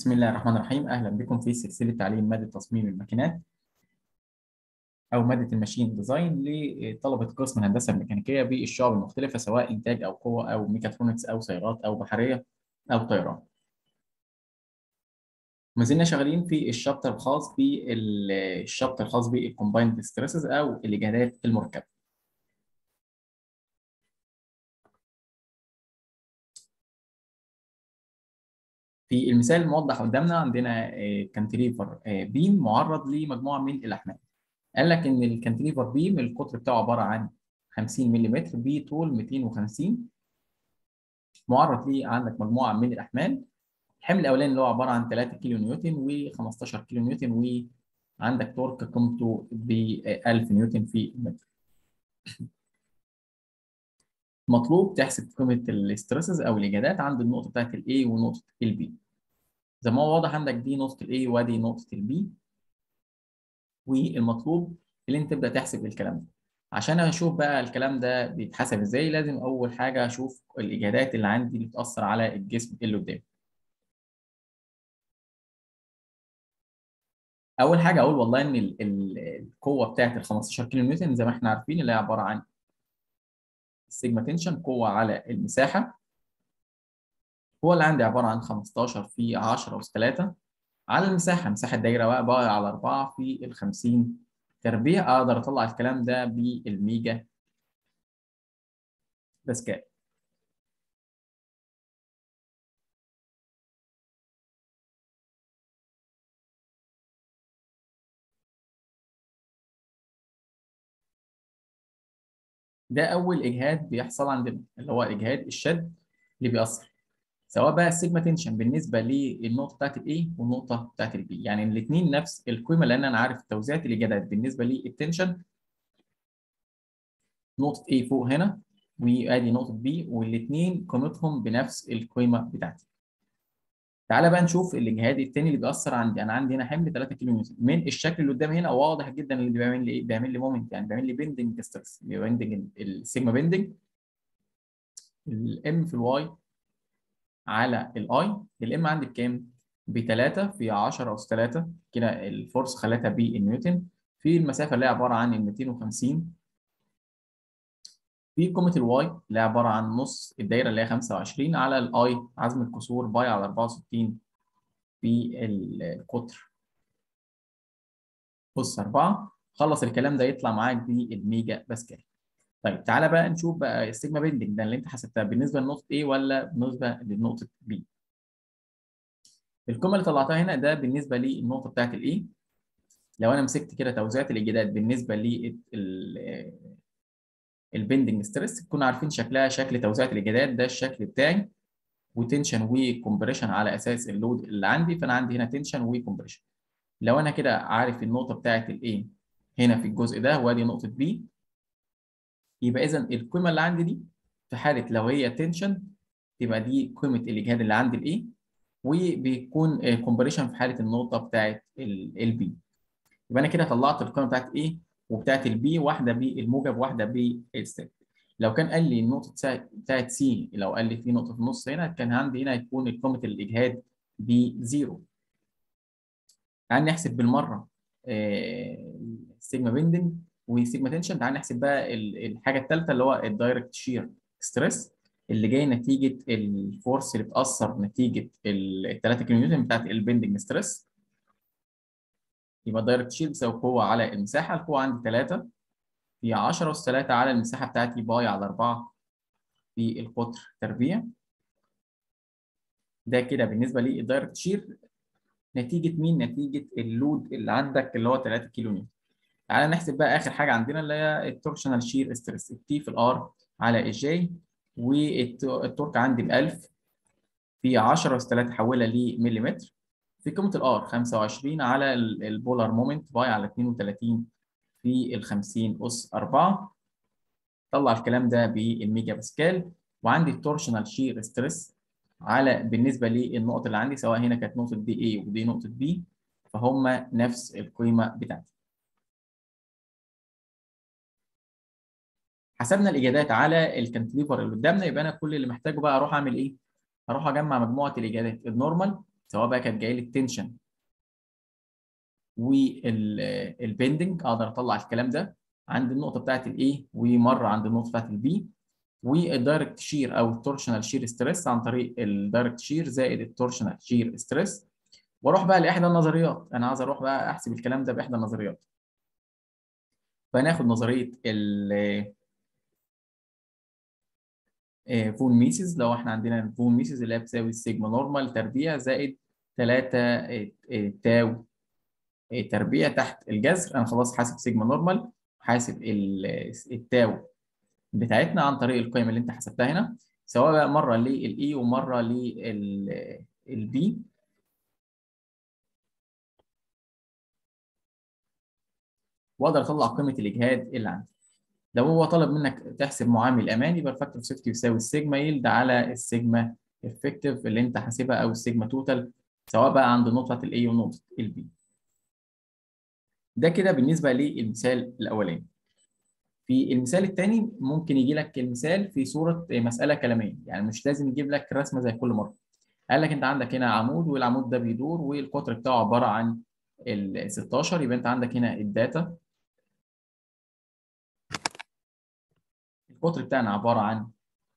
بسم الله الرحمن الرحيم أهلا بكم في سلسلة تعليم مادة تصميم الماكينات أو مادة الماشين ديزاين لطلبة قسم الهندسة الميكانيكية بالشعب المختلفة سواء إنتاج أو قوة أو ميكاترونكس أو سيارات أو بحرية أو طيران. ما زلنا شغالين في الشابتر الخاص بالشابتر الخاص بالكومبايند ستريسز أو الإجهادات المركبة. في المثال الموضح قدامنا عندنا كانتليفر بيم معرض لمجموعه من الاحمال. قال لك ان الكانتليفر بيم القطر بتاعه عباره عن 50 ملم بطول 250 معرض ليه عندك مجموعه من الاحمال. الحمل الاولاني اللي هو عباره عن 3 كيلو نيوتن و15 كيلو نيوتن وعندك تورك قيمته ب 1000 نيوتن في المتر. مطلوب تحسب قيمه الاسترسز او الاجهادات عند النقطه بتاعت الاي ونقطه البي. زي ما هو واضح عندك دي نقطة ال A وادي نقطة ال B والمطلوب اللي انت تبدأ تحسب الكلام ده عشان اشوف بقى الكلام ده بيتحسب ازاي لازم اول حاجة اشوف الاجهادات اللي عندي اللي بتأثر على الجسم اللي قدامي اول حاجة اقول والله ان ال ال القوة بتاعت ال 15 كيلو نيوتن زي ما احنا عارفين اللي هي عبارة عن السيجما تنشن قوة على المساحة هو اللي عندي عبارة عن 15 في 10 أس 3 على المساحة مساحة الدايرة بقى بقى على 4 في ال 50 تربيع أقدر أطلع الكلام ده بالميجا باسكال ده أول إجهاد بيحصل عندنا اللي هو إجهاد الشد اللي بيأثر سواء بقى السيجما تنشن بالنسبه للنقطه بتاعت الاي والنقطه بتاعت البي يعني الاثنين نفس القيمه لان انا عارف توزيعات الاجابات بالنسبه للتنشن نقطه A فوق هنا وادي نقطه B والاثنين قيمتهم بنفس القيمه بتاعتي تعالى بقى نشوف الاجهاد الثاني اللي بيأثر عندي انا عندي هنا حمل 3 كيلو نيوتن من الشكل اللي قدامي هنا واضح جدا اللي بيعمل لي ايه بيعمل لي مومنت يعني بيعمل لي بيندنج ستريس بيندنج السيجما بيندنج الام في الواي على الاي الام عندي بكام؟ ب 3 في 10 اس 3 كده الفورس خلتها بالنيوتن في المسافه اللي هي عباره عن ال 250 في قيمه الواي اللي هي عباره عن نص الدايره اللي هي 25 على الاي عزم الكسور باي على 64 في القطر أس 4 خلص الكلام ده يطلع معاك بالميجا باسكال طيب تعالى بقى نشوف بقى السيجما بيندنج ده اللي انت حسبتها بالنسبه لنقطه A ولا بالنسبه لنقطه B. القيمه اللي طلعتها هنا ده بالنسبه للنقطه بتاعت الاي لو انا مسكت كده توزيعات الاجهادات بالنسبه لل البندنج ستريس تكونوا عارفين شكلها شكل توزيعات الاجهادات ده الشكل بتاعي وتنشن وكمبريشن على اساس اللود اللي عندي فانا عندي هنا تنشن وكمبريشن لو انا كده عارف النقطه بتاعت الاي هنا في الجزء ده وادي نقطه B يبقى اذا القيمه اللي عندي دي في حاله لو هي تنشن تبقى دي قيمه الاجهاد اللي عند الاي وبيكون كومبريشن في حاله النقطه بتاعت البي يبقى انا كده طلعت القيمه بتاعت ايه وبتاعت البي واحده بالموجب واحده بالسالب لو كان قال لي النقطه بتاعت سي لو قال لي في نقطه في النص هنا كان عندي هنا يكون قيمه الاجهاد بزيرو تعال نحسب بالمره السيجما بيندنج وسيجما تنشن تعال نحسب بقى الحاجه الثالثه اللي هو الدايركت شير ستريس اللي جاي نتيجه الفورس اللي بتاثر نتيجه ال 3 كيلو نيوتن بتاعت البندنج ستريس يبقى الدايركت شير بيساوي قوه على المساحه القوه عندي 3 في 10 اس 3 على المساحه بتاعتي باي على 4 في القطر تربيع ده كده بالنسبه للدايركت شير نتيجه مين؟ نتيجه اللود اللي عندك اللي هو 3 كيلو نيوتن تعالى نحسب بقى اخر حاجه عندنا اللي هي التورشنال شير ستريس التي في الار على الجي والتورك عندي ب 1000 في 10 اس 3 حولها لمليمتر في قيمه الار 25 على البولار مومنت باي على 32 في ال 50 اس 4 طلع الكلام ده بالميجا باسكال وعندي التورشنال شير ستريس على بالنسبه للنقط اللي عندي سواء هنا كانت نقطه دي اي ودي نقطه بي فهم نفس القيمه بتاعتي حسبنا الاجابات على الكانتليفر اللي قدامنا يبقى انا كل اللي محتاجه بقى اروح اعمل ايه؟ اروح اجمع مجموعه الاجابات النورمال سواء بقى كانت جايه لي التنشن والبندنج اقدر اطلع الكلام ده عند النقطه بتاعت الاي ومره عند النقطه بتاعت البي والدايركت شير او التورشنال شير ستريس عن طريق الدايركت شير زائد التورشنال شير ستريس واروح بقى لاحدى النظريات انا عايز اروح بقى احسب الكلام ده باحدى النظريات فناخد نظريه ال فون ميسيز لو احنا عندنا فون ميسيز اللي هي بتساوي السيجما نورمال تربيع زائد 3 تاو تربيع تحت الجذر انا خلاص حاسب سيجما نورمال حاسب التاو بتاعتنا عن طريق القيم اللي انت حسبتها هنا سواء بقى مره للاي ومره للبي واقدر اطلع قيمه الاجهاد اللي عندي لو هو طلب منك تحسب معامل امان يبقى الفاكتور سيفتي يساوي السيجما يلد على السيجما افكتيف اللي انت حاسبها او السيجما توتال سواء بقى عند نقطه الاي ونقطه البي ده كده بالنسبه للمثال الاولاني في المثال الثاني ممكن يجي لك المثال في صوره مساله كلاميه يعني مش لازم يجيب لك رسمه زي كل مره قال لك انت عندك هنا عمود والعمود ده بيدور والقطر بتاعه عباره عن ال 16 يبقى انت عندك هنا الداتا القطر بتاعنا عباره عن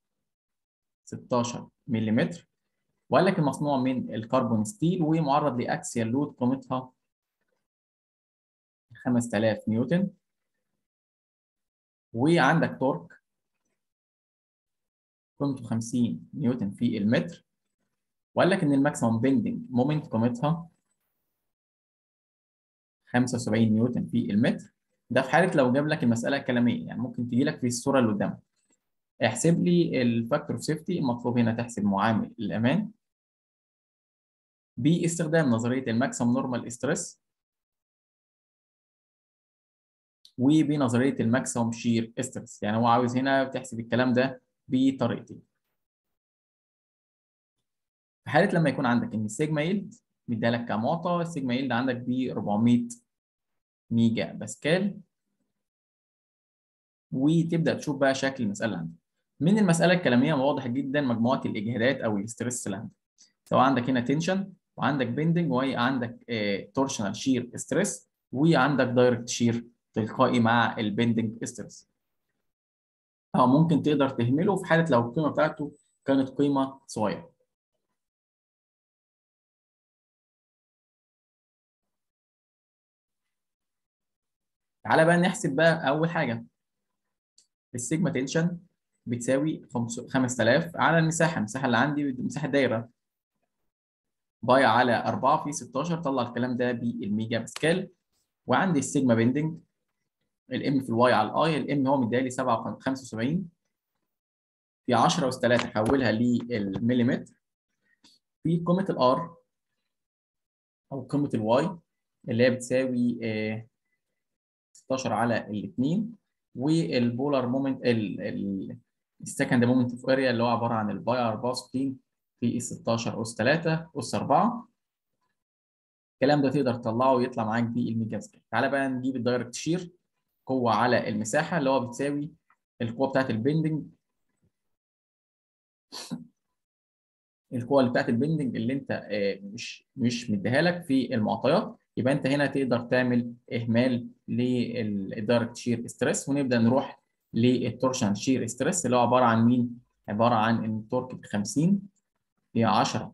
16 ملم وقال لك المصنوع من الكربون ستيل ومعرض لاكسيال لود قيمتها 5000 نيوتن وعندك تورك قيمته 50 نيوتن في المتر وقال لك ان الماكسيموم بيندنج مومنت قيمتها 75 نيوتن في المتر ده في حاله لو جاب لك المساله كلاميه يعني ممكن تجي لك في الصوره اللي قدامك احسب لي الفاكتور اوف سيفتي المطلوب هنا تحسب معامل الامان باستخدام نظريه الماكسيمم نورمال ستريس وبنظريه الماكسيمم شير ستريس يعني هو عاوز هنا تحسب الكلام ده بطريقتين في حاله لما يكون عندك ان السيجما يلد مديها لك كمعطى السيجما يلد عندك ب 400 ميجا باسكال وتبدا تشوف بقى شكل المساله عندك من المساله الكلاميه واضح جدا مجموعه الاجهادات او الاسترس اللي عندك سواء عندك هنا تنشن وعندك بيندنج وعندك تورشنال شير ستريس وعندك دايركت شير تلقائي مع البندنج ستريس او ممكن تقدر تهمله في حاله لو القيمه بتاعته كانت قيمه صغيره تعالى بقى نحسب بقى اول حاجه السيجما تنشن بتساوي 5000 على المساحه المساحه اللي عندي مساحه الدايره باي على 4 في 16 طلع الكلام ده بالميجا باسكال وعندي السيجما بيندنج الام في الواي على الاي الام هو مديالي 75 في 10 اس 3 حولها للمليمتر في قيمه الار او قيمه الواي اللي هي بتساوي 16 على الاثنين والبولار مومنت السكند مومنت اوف اريا اللي هو عباره عن الباي 64 في 16 اس 3 اس 4 الكلام ده تقدر تطلعه ويطلع معاك بالميجا باسكال تعالى بقى نجيب الدايركت شير قوه على المساحه اللي هو بتساوي القوه بتاعت البندنج القوه اللي بتاعت البندنج اللي انت مش مش مديها لك في المعطيات يبقى انت هنا تقدر تعمل اهمال للدايركت شير ستريس ونبدا نروح للتورشن شير ستريس اللي هو عباره عن مين؟ عباره عن ان التورك ب 50 هي 10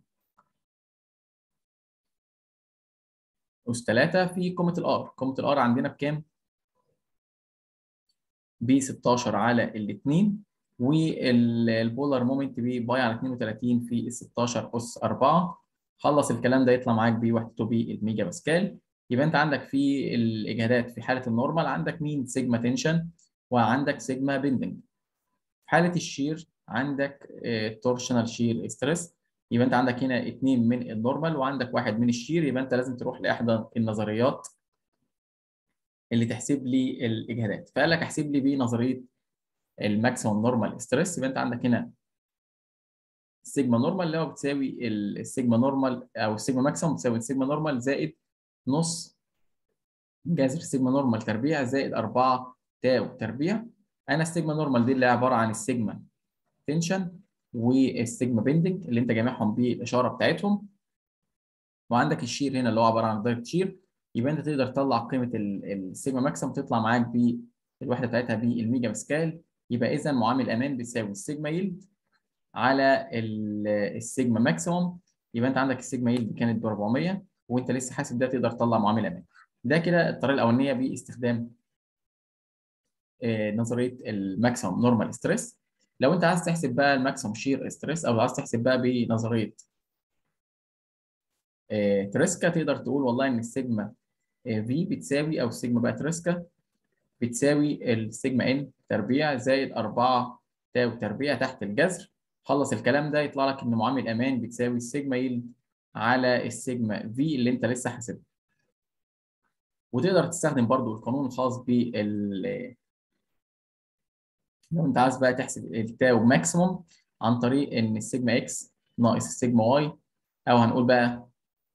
اس 3 في قيمه الار، قيمه الار عندنا بكام؟ ب 16 على الاثنين والبولار مومنت ب باي على 32 في 16 اس 4 خلص الكلام ده يطلع معاك بوحدته بالميجا باسكال يبقى انت عندك في الاجهادات في حاله النورمال عندك مين سيجما تنشن وعندك سيجما بيندنج في حاله الشير عندك تورشنال شير ستريس يبقى انت عندك هنا اثنين من النورمال وعندك واحد من الشير يبقى انت لازم تروح لاحدى النظريات اللي تحسب لي الاجهادات فقال لك احسب لي بنظريه الماكسيموم نورمال ستريس يبقى انت عندك هنا السيجما نورمال اللي هو بتساوي السيجما نورمال او السيجما ماكسيموم بتساوي السيجما نورمال زائد نص جذر السيجما نورمال تربيع زائد 4 تاو تربيع انا السيجما نورمال دي اللي هي عباره عن السيجما تنشن والسيجما بيندنج اللي انت جامعهم بالاشاره بتاعتهم وعندك الشير هنا اللي هو عباره عن دايركت شير يبقى انت تقدر تطلع قيمه السيجما ماكسيمم تطلع معاك بالوحده بتاعتها بالميجا باسكال يبقى اذا معامل امان بيساوي السيجما يلد على السيجما ماكسيمم يبقى انت عندك السيجما يلد كانت ب 400 وانت لسه حاسب ده تقدر تطلع معامل امان ده كده الطريقه الاولانيه باستخدام نظريه الماكسيمم نورمال ستريس لو انت عايز تحسب بقى الماكسيمم شير ستريس او عايز تحسب بقى بنظريه تريسكا تقدر تقول والله ان السيجما في بتساوي او السيجما بقى تريسكا بتساوي السيجما ان تربيع زائد 4 تاو تربيع تحت الجذر خلص الكلام ده يطلع لك ان معامل امان بتساوي السيجما يلد على السيجما في اللي انت لسه حاسبها وتقدر تستخدم برضو القانون الخاص بال لو انت عايز بقى تحسب التاو ماكسيموم عن طريق ان السيجما اكس ناقص السيجما واي او هنقول بقى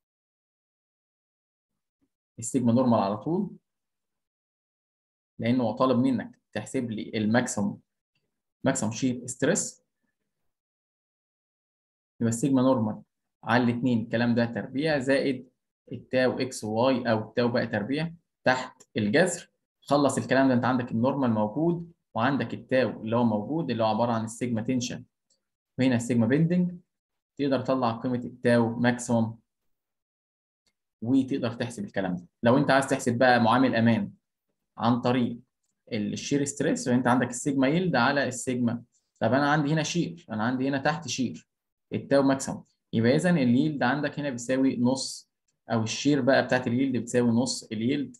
السيجما نورمال على طول لانه هو طالب منك تحسب لي الماكسيموم ماكسيموم شير ستريس يبقى السيجما نورمال على الاثنين الكلام ده تربيع زائد التاو اكس واي او التاو بقى تربيع تحت الجذر خلص الكلام ده انت عندك النورمال موجود وعندك التاو اللي هو موجود اللي هو عباره عن السيجما تنشن وهنا السيجما بيندنج تقدر تطلع قيمه التاو ماكسيموم وتقدر تحسب الكلام ده لو انت عايز تحسب بقى معامل امان عن طريق الشير ستريس وانت عندك السيجما يلد على السيجما طب انا عندي هنا شير انا عندي هنا تحت شير التاو ماكسيموم يبقى اذا اليلد عندك هنا بيساوي نص او الشير بقى بتاعت اليلد بتساوي نص اليلد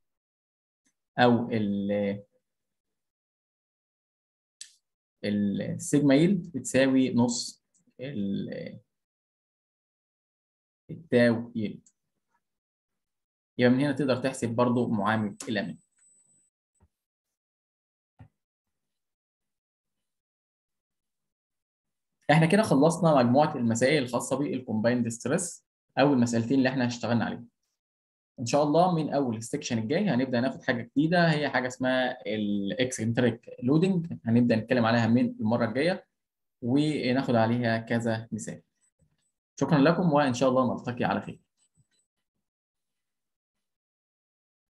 او ال السيجما يلد بتساوي نص التاو يلد يبقى من هنا تقدر تحسب برضو معامل الامان احنا كده خلصنا مجموعه المسائل الخاصه بالكومبايند ستريس او المسالتين اللي احنا اشتغلنا عليهم ان شاء الله من اول السكشن الجاي هنبدا ناخد حاجه جديده هي حاجه اسمها الاكسنتريك لودنج هنبدا نتكلم عليها من المره الجايه وناخد عليها كذا مثال شكرا لكم وان شاء الله نلتقي على خير